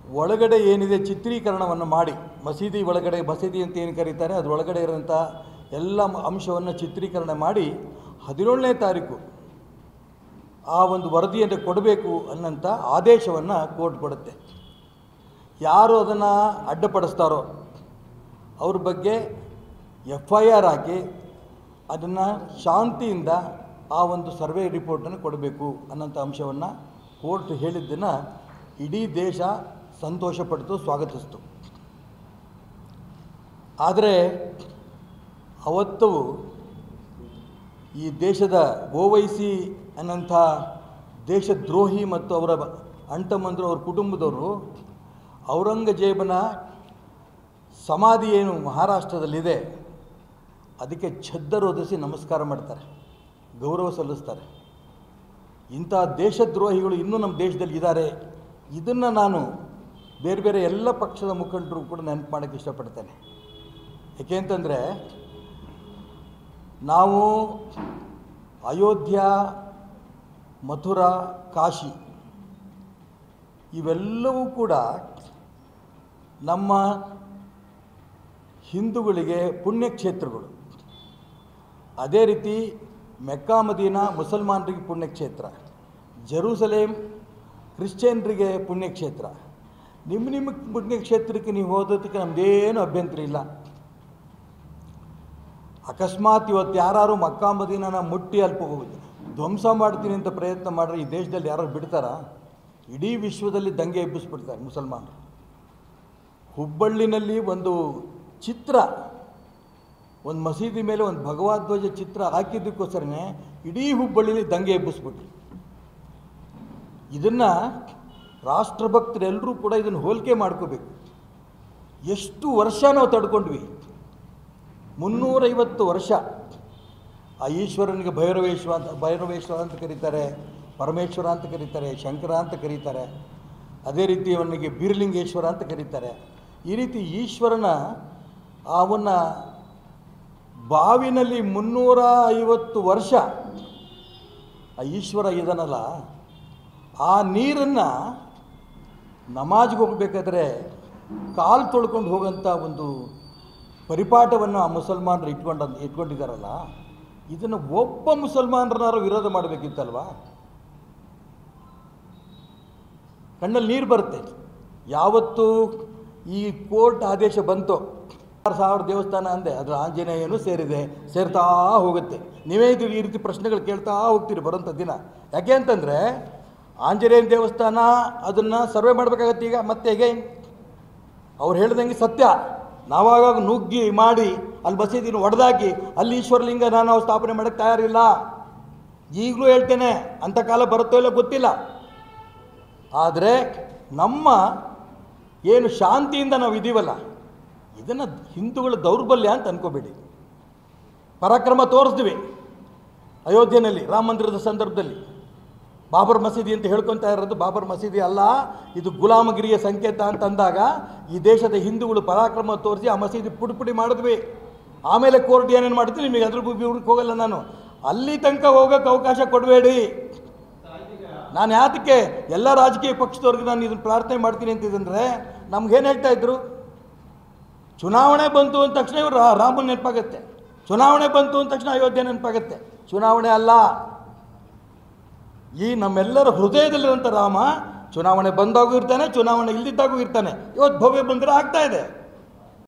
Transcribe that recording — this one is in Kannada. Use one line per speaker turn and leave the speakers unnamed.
ಒಳಗಡೆ ಏನಿದೆ ಚಿತ್ರೀಕರಣವನ್ನು ಮಾಡಿ ಮಸೀದಿ ಒಳಗಡೆ ಮಸೀದಿ ಅಂತ ಏನು ಕರೀತಾರೆ ಅದರೊಳಗಡೆ ಇರೋಂಥ ಎಲ್ಲ ಅಂಶವನ್ನು ಚಿತ್ರೀಕರಣ ಮಾಡಿ ಹದಿನೇಳನೇ ತಾರೀಕು ಆ ಒಂದು ವರದಿಯನ್ನು ಕೊಡಬೇಕು ಅನ್ನೋಂಥ ಆದೇಶವನ್ನು ಕೋರ್ಟ್ ಕೊಡುತ್ತೆ ಯಾರು ಅದನ್ನು ಅಡ್ಡಪಡಿಸ್ತಾರೋ ಅವ್ರ ಬಗ್ಗೆ ಎಫ್ ಐ ಆರ್ ಹಾಕಿ ಅದನ್ನು ಶಾಂತಿಯಿಂದ ಆ ಒಂದು ಸರ್ವೆ ರಿಪೋರ್ಟನ್ನು ಕೊಡಬೇಕು ಅನ್ನೋಂಥ ಅಂಶವನ್ನು ಕೋರ್ಟ್ ಹೇಳಿದ್ದನ್ನು ಇಡೀ ದೇಶ ಸಂತೋಷಪಡ್ತು ಸ್ವಾಗತಿಸ್ತು ಆದರೆ ಅವತ್ತು ಈ ದೇಶದ ಓವೈಸಿ ಅನ್ನಂಥ ದೇಶದ್ರೋಹಿ ಮತ್ತು ಅವರ ಅಂಟಮಂದ್ರು ಅವ್ರ ಕುಟುಂಬದವರು ಔರಂಗಜೇಬನ ಸಮಾಧಿ ಏನು ಮಹಾರಾಷ್ಟ್ರದಲ್ಲಿದೆ ಅದಕ್ಕೆ ಛದ್ದರೋಧಿಸಿ ನಮಸ್ಕಾರ ಮಾಡ್ತಾರೆ ಗೌರವ ಸಲ್ಲಿಸ್ತಾರೆ ಇಂಥ ದೇಶದ್ರೋಹಿಗಳು ಇನ್ನೂ ನಮ್ಮ ದೇಶದಲ್ಲಿ ಇದ್ದಾರೆ ಇದನ್ನು ನಾನು ಬೇರೆ ಬೇರೆ ಎಲ್ಲ ಪಕ್ಷದ ಮುಖಂಡರು ಕೂಡ ನೆನಪು ಮಾಡೋಕ್ಕೆ ಇಷ್ಟಪಡ್ತೇನೆ ಏಕೆ ಅಂತಂದರೆ ನಾವು ಅಯೋಧ್ಯ ಮಥುರಾ ಕಾಶಿ ಇವೆಲ್ಲವೂ ಕೂಡ ನಮ್ಮ ಹಿಂದೂಗಳಿಗೆ ಪುಣ್ಯಕ್ಷೇತ್ರಗಳು ಅದೇ ರೀತಿ ಮೆಕ್ಕಾ ಮದೀನಾ ಮುಸಲ್ಮಾನರಿಗೆ ಪುಣ್ಯಕ್ಷೇತ್ರ ಜೆರೂಸಲೇಮ್ ಕ್ರಿಶ್ಚಿಯನ್ರಿಗೆ ಪುಣ್ಯಕ್ಷೇತ್ರ ನಿಮ್ಮ ನಿಮ್ಮ ಪುಣ್ಯಕ್ಷೇತ್ರಕ್ಕೆ ನೀವು ಹೋದೋದಕ್ಕೆ ನಮ್ಮದೇನು ಅಭ್ಯಂತರ ಇಲ್ಲ ಅಕಸ್ಮಾತ್ ಇವತ್ತು ಯಾರು ಮಕ್ಕಾ ಮದೀನನ ಮುಟ್ಟಿ ಅಲ್ಪ ಧ್ವಂಸ ಮಾಡ್ತೀನಿ ಅಂತ ಪ್ರಯತ್ನ ಮಾಡ್ರೆ ಈ ದೇಶದಲ್ಲಿ ಯಾರು ಬಿಡ್ತಾರಾ ಇಡೀ ವಿಶ್ವದಲ್ಲಿ ದಂಗೆ ಎಬ್ಬಿಸ್ಬಿಡ್ತಾರೆ ಮುಸಲ್ಮಾನರು ಹುಬ್ಬಳ್ಳಿನಲ್ಲಿ ಒಂದು ಚಿತ್ರ ಒಂದು ಮಸೀದಿ ಮೇಲೆ ಒಂದು ಭಗವದ್ಧ್ವಜ ಚಿತ್ರ ಹಾಕಿದ್ದಕ್ಕೋಸ್ಕರನೇ ಇಡೀ ಹುಬ್ಬಳ್ಳಿಲಿ ದಂಗೆ ಎಬ್ಬಿಸ್ಬಿಟ್ರು ಇದನ್ನು ರಾಷ್ಟ್ರಭಕ್ತರೆಲ್ಲರೂ ಕೂಡ ಇದನ್ನು ಹೋಲಿಕೆ ಮಾಡ್ಕೋಬೇಕು ಎಷ್ಟು ವರ್ಷ ನಾವು ತಡ್ಕೊಂಡ್ವಿ ಮುನ್ನೂರೈವತ್ತು ವರ್ಷ ಆ ಈಶ್ವರನಿಗೆ ಭೈರವೇಶ್ವರ ಅಂತ ಭೈರವೇಶ್ವರ ಅಂತ ಕರೀತಾರೆ ಪರಮೇಶ್ವರ ಅಂತ ಕರೀತಾರೆ ಶಂಕರ ಅಂತ ಕರೀತಾರೆ ಅದೇ ರೀತಿ ಅವನಿಗೆ ಬೀರಲಿಂಗೇಶ್ವರ ಅಂತ ಕರೀತಾರೆ ಈ ರೀತಿ ಈಶ್ವರನ ಅವನ ಬಾವಿನಲ್ಲಿ ಮುನ್ನೂರ ಐವತ್ತು ವರ್ಷ ಆ ಈಶ್ವರ ಇದನ್ನಲ್ಲ ಆ ನೀರನ್ನು ನಮಾಜ್ಗೆ ಹೋಗಬೇಕಾದ್ರೆ ಕಾಲು ತೊಳ್ಕೊಂಡು ಹೋಗೋಂಥ ಒಂದು ಪರಿಪಾಠವನ್ನು ಆ ಮುಸಲ್ಮಾನರು ಇಟ್ಕೊಂಡ ಇಟ್ಕೊಂಡಿದ್ದಾರಲ್ಲ ಇದನ್ನು ಒಬ್ಬ ಮುಸಲ್ಮಾನರನ್ನಾರು ವಿರೋಧ ಮಾಡಬೇಕಿತ್ತಲ್ವಾ ಕಣ್ಣಲ್ಲಿ ನೀರು ಬರುತ್ತೆ ಯಾವತ್ತು ಈ ಕೋರ್ಟ್ ಆದೇಶ ಬಂತು ಆರು ಸಾವಿರ ದೇವಸ್ಥಾನ ಅಂದೆ ಅದರ ಆಂಜನೇಯನೂ ಸೇರಿದೆ ಸೇರ್ತಾ ಹೋಗುತ್ತೆ ನೀವೇ ಇದು ಈ ರೀತಿ ಪ್ರಶ್ನೆಗಳು ಕೇಳ್ತಾ ಹೋಗ್ತೀರಿ ಬರೋಂಥ ದಿನ ಯಾಕೆ ಅಂತಂದರೆ ಆಂಜನೇಯನ ದೇವಸ್ಥಾನ ಅದನ್ನು ಸರ್ವೆ ಮಾಡಬೇಕಾಗತ್ತೆ ಈಗ ಮತ್ತೆ ಹೇಗೆ ಅವ್ರು ಹೇಳ್ದಂಗೆ ಸತ್ಯ ನಾವಾಗ ನುಗ್ಗಿ ಮಾಡಿ ಅಲ್ಲಿ ಮಸೀದಿನ ಒಡೆದಾಕಿ ಅಲ್ಲಿ ಈಶ್ವರಲಿಂಗನ ನಾವು ಸ್ಥಾಪನೆ ಮಾಡೋಕ್ಕೆ ತಯಾರಿಲ್ಲ ಈಗಲೂ ಹೇಳ್ತೇನೆ ಅಂಥ ಕಾಲ ಬರುತ್ತೋ ಇಲ್ಲ ಗೊತ್ತಿಲ್ಲ ಆದರೆ ನಮ್ಮ ಏನು ಶಾಂತಿಯಿಂದ ನಾವು ಇದೀವಲ್ಲ ಇದನ್ನು ಹಿಂದೂಗಳ ದೌರ್ಬಲ್ಯ ಅಂತ ಅನ್ಕೋಬೇಡಿ ಪರಾಕ್ರಮ ತೋರಿಸ್ತೀವಿ ಅಯೋಧ್ಯೆಯಲ್ಲಿ ರಾಮ ಮಂದಿರದ ಸಂದರ್ಭದಲ್ಲಿ ಬಾಬರ್ ಮಸೀದಿ ಅಂತ ಹೇಳ್ಕೊತಾ ಇರೋದು ಬಾಬರ್ ಮಸೀದಿ ಅಲ್ಲ ಇದು ಗುಲಾಮಗಿರಿಯ ಸಂಕೇತ ಅಂತ ಅಂದಾಗ ಈ ದೇಶದ ಹಿಂದೂಗಳು ಪರಾಕ್ರಮ ತೋರಿಸಿ ಆ ಮಸೀದಿ ಪುಡಿ ಪುಡಿ ಮಾಡಿದ್ವಿ ಆಮೇಲೆ ಕೋರ್ಟ್ ಏನೇನು ಮಾಡ್ತೀನಿ ನಿಮಗೆ ಅದ್ರ ವಿವರಕ್ಕೆ ಹೋಗಲ್ಲ ನಾನು ಅಲ್ಲಿ ತನಕ ಹೋಗೋಕ್ಕೆ ಅವಕಾಶ ಕೊಡಬೇಡಿ ನಾನು ಯಾತಕ್ಕೆ ಎಲ್ಲ ರಾಜಕೀಯ ಪಕ್ಷದವ್ರಿಗೆ ನಾನು ಇದನ್ನು ಪ್ರಾರ್ಥನೆ ಮಾಡ್ತೀನಿ ಅಂತಿದ್ದಂದ್ರೆ ನಮ್ಗೇನು ಹೇಳ್ತಾ ಇದ್ರು ಚುನಾವಣೆ ಬಂತು ಅಂದ ತಕ್ಷಣ ಇವರು ರಾಮನ ನೆನಪಾಗತ್ತೆ ಚುನಾವಣೆ ಬಂತು ಅಂದ ತಕ್ಷಣ ಅಯೋಧ್ಯೆ ನೆನಪಾಗತ್ತೆ ಚುನಾವಣೆ ಅಲ್ಲ ಈ ನಮ್ಮೆಲ್ಲರ ಹೃದಯದಲ್ಲಿರುವಂಥ ರಾಮ ಚುನಾವಣೆ ಬಂದಾಗೂ ಇರ್ತಾನೆ ಚುನಾವಣೆ ಇಲ್ದಿದ್ದಾಗೂ ಇರ್ತಾನೆ ಇವತ್ತು ಭವ್ಯ ಬಂದರೆ ಆಗ್ತಾ ಇದೆ